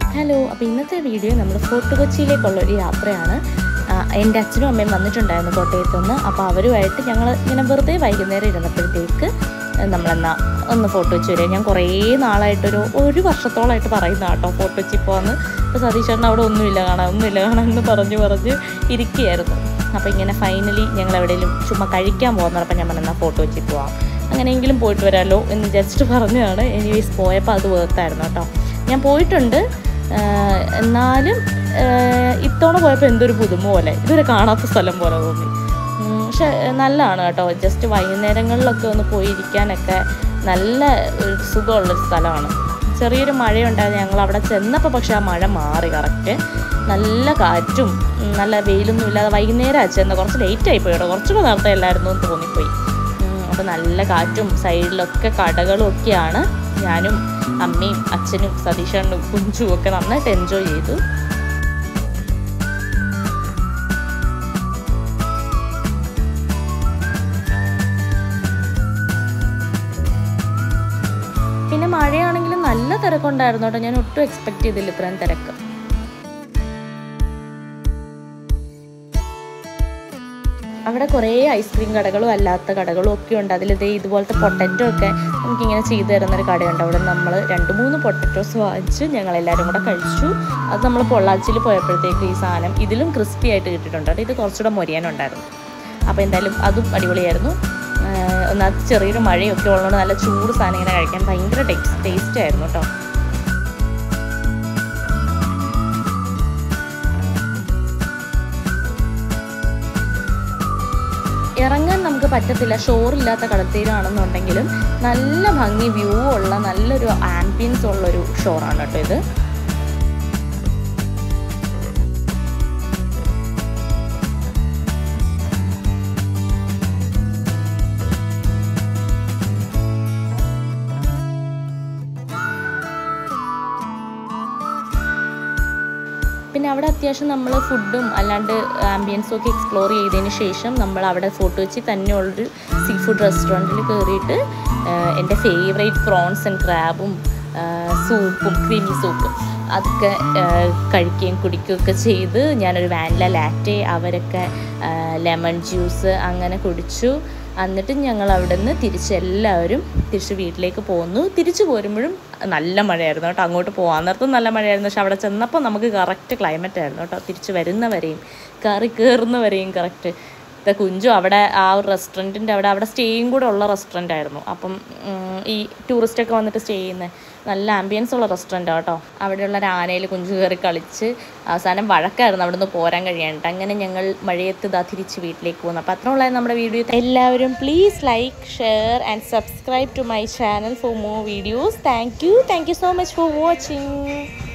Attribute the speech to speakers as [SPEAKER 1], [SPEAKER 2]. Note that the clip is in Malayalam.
[SPEAKER 1] ഹലോ അപ്പോൾ ഇന്നത്തെ വീഡിയോ നമ്മൾ ഫോർട്ട് കൊച്ചിയിലേക്കുള്ള ഒരു യാത്രയാണ് ആ, എൻ്റെ അച്ഛനും അമ്മയും വന്നിട്ടുണ്ടായിരുന്നു കോട്ടയത്ത് നിന്ന് അപ്പോൾ അവരുമായിട്ട് ഞങ്ങൾ ഇങ്ങനെ വെറുതെ വൈകുന്നേരം ഇരുന്നപ്പോഴത്തേക്ക് നമ്മളെന്നാ ഒന്ന് ഫോട്ടോ വെച്ച് വരിക ഞാൻ കുറേ നാളായിട്ടൊരു ഒരു വർഷത്തോളമായിട്ട് പറയുന്ന കേട്ടോ ഫോട്ടോ വെച്ച് പോകാമെന്ന് അപ്പോൾ സതീശേട്ടൻ അവിടെ ഒന്നുമില്ല കാണാൻ ഒന്നുമില്ല കാണാൻ എന്ന് പറഞ്ഞ് പറഞ്ഞ് ഇരിക്കുകയായിരുന്നു അപ്പോൾ ഇങ്ങനെ ഫൈനലി ഞങ്ങൾ എവിടെയെങ്കിലും ചുമ്മാ കഴിക്കാൻ പോകുന്നപ്പോൾ ഞാൻ പറഞ്ഞാൽ ഫോട്ടോ വെച്ച് പോവാം അങ്ങനെയെങ്കിലും പോയിട്ട് വരാമല്ലോ എന്ന് ജസ്റ്റ് പറഞ്ഞതാണ് എനിവേസ് പോയപ്പോൾ അത് വേർത്തായിരുന്നു കേട്ടോ ഞാൻ പോയിട്ടുണ്ട് ആഹ് എന്നാലും ആഹ് ഇത്തവണ പോയപ്പോൾ എന്തൊരു പുതുമ പോലെ ഇതുവരെ കാണാത്ത സ്ഥലം പോലെ തോന്നി ഉം, പക്ഷെ നല്ലതാണ് കേട്ടോ ജസ്റ്റ് വൈകുന്നേരങ്ങളിലൊക്കെ ഒന്ന് പോയിരിക്കാനൊക്കെ നല്ല ഒരു സുഖമുള്ളൊരു സ്ഥലമാണ് ചെറിയൊരു മഴയുണ്ടായിരുന്നു ഞങ്ങൾ അവിടെ ചെന്നപ്പോൾ പക്ഷെ ആ മഴ മാറി കറക്റ്റ് നല്ല കാറ്റും ഉം, നല്ല വെയിലൊന്നും ഇല്ലാതെ വൈകുന്നേരം ചെന്ന് കുറച്ച് ലേറ്റ് ആയി പോയി കേട്ടോ കുറച്ചുകൂടെ നേരത്തെ എല്ലായിരുന്നു എന്ന് തോന്നിപ്പോയി അപ്പോൾ നല്ല കാറ്റും സൈഡിലൊക്കെ കടകളും ഒക്കെയാണ് ഞാനും അമ്മയും അച്ഛനും സതീഷണ്ണും കുഞ്ചും ഒക്കെ നന്നായിട്ട് എൻജോയ് ചെയ്തു പിന്നെ മഴയാണെങ്കിലും നല്ല തിരക്കുണ്ടായിരുന്നു കേട്ടോ ഞാൻ ഒട്ടും എക്സ്പെക്ട് ചെയ്തില്ല ഇത്രയും തിരക്ക് അവിടെ കുറേ ഐസ്ക്രീം കടകളും അല്ലാത്ത കടകളും ഒക്കെ ഉണ്ട് അതിലിതേ ഇതുപോലത്തെ പൊട്ടറ്റോ ഒക്കെ നമുക്കിങ്ങനെ ചെയ്തു തരുന്നൊരു കടയുണ്ട് അവിടെ നമ്മൾ രണ്ട് മൂന്ന് പൊട്ടറ്റോസ് വാങ്ങിച്ച് ഞങ്ങൾ എല്ലാവരും കൂടെ കഴിച്ചു അത് നമ്മൾ പൊള്ളാച്ചിയിൽ പോയപ്പോഴത്തേക്ക് ഈ സാധനം ഇതിലും ക്രിസ്പി ആയിട്ട് കിട്ടിയിട്ടുണ്ട് കേട്ടോ ഇത് കുറച്ചുകൂടെ മൊരിയാനുണ്ടായിരുന്നു അപ്പോൾ എന്തായാലും അതും അടിപൊളിയായിരുന്നു ആഹ് ഒന്നാമത് ചെറിയൊരു മഴയൊക്കെ ഉള്ളതുകൊണ്ട് നല്ല ചൂട് സാധനം ഇങ്ങനെ കഴിക്കാൻ ഭയങ്കര ടേസ്റ്റ് ടേസ്റ്റ് ആയിരുന്നു കേട്ടോ ഇറങ്ങാൻ നമുക്ക് പറ്റത്തില്ല ഷോറില്ലാത്ത കടത്തീരാണെന്നുണ്ടെങ്കിലും നല്ല ഭംഗി വ്യൂ ഉള്ള നല്ലൊരു ആംബിയൻസ് ഉള്ളൊരു ഷോറാണ് കേട്ടോ ഇത് പിന്നെ അവിടെ അത്യാവശ്യം നമ്മൾ ഫുഡും അല്ലാണ്ട് ആംബിയൻസും ഒക്കെ എക്സ്പ്ലോർ ചെയ്തതിന് ശേഷം നമ്മൾ അവിടെ ഫോട്ടോ വെച്ച് തന്നെയുള്ളൊരു സീ ഫുഡ് റെസ്റ്റോറൻറ്റിൽ കയറിയിട്ട് ആഹ് എൻ്റെ ഫേവറേറ്റ് പ്രോൺസ് ആൻഡ് ക്രാബും സൂപ്പും ക്രീമി സൂപ്പും അതൊക്കെ ആഹ് കഴിക്കുകയും കുടിക്കുകയൊക്കെ ചെയ്ത് ഞാനൊരു വാനില ലാറ്റെ അവരൊക്കെ ലെമൺ ജ്യൂസ് അങ്ങനെ കുടിച്ചു എന്നിട്ട് ഞങ്ങൾ അവിടെ നിന്ന് തിരിച്ച് എല്ലാവരും തിരിച്ച് വീട്ടിലേക്ക് പോന്നു തിരിച്ചു പോരുമ്പോഴും നല്ല മഴയായിരുന്നു കേട്ടോ അങ്ങോട്ട് പോകാൻ നേരത്തും നല്ല മഴയായിരുന്നു പക്ഷെ അവിടെ ചെന്നപ്പോൾ നമുക്ക് കറക്റ്റ് ക്ലൈമറ്റ് ആയിരുന്നു കേട്ടോ തിരിച്ച് വരുന്നവരെയും കയറി കയറുന്നവരെയും കറക്റ്റ് ഇപ്പം കുഞ്ചു അവിടെ ആ ഒരു റെസ്റ്റോറൻറ്റിൻ്റെ അവിടെ അവിടെ സ്റ്റേയും കൂടെ ഉള്ള റെസ്റ്റോറൻ്റ് ആയിരുന്നു അപ്പം ഉം, ഈ ടൂറിസ്റ്റൊക്കെ വന്നിട്ട് സ്റ്റേ ചെയ്യുന്ന നല്ല ആംബിയൻസ് ഉള്ള റെസ്റ്റോറൻറ്റാണ് കേട്ടോ അവിടെയുള്ള ഒരു ആനയിൽ കുഞ്ചു കയറി കളിച്ച് അവസാനം വഴക്കായിരുന്നു അവിടുന്ന് പോരാൻ കഴിയാണ്ട് അങ്ങനെ ഞങ്ങൾ മഴയത്ത് ഇതാ തിരിച്ച് വീട്ടിലേക്ക് പോകുന്നു അപ്പോൾ അത്ര ഉള്ളായിരുന്നു നമ്മുടെ വീഡിയോ എല്ലാവരും please like share and subscribe to my channel for more videos thank you thank you so much for watching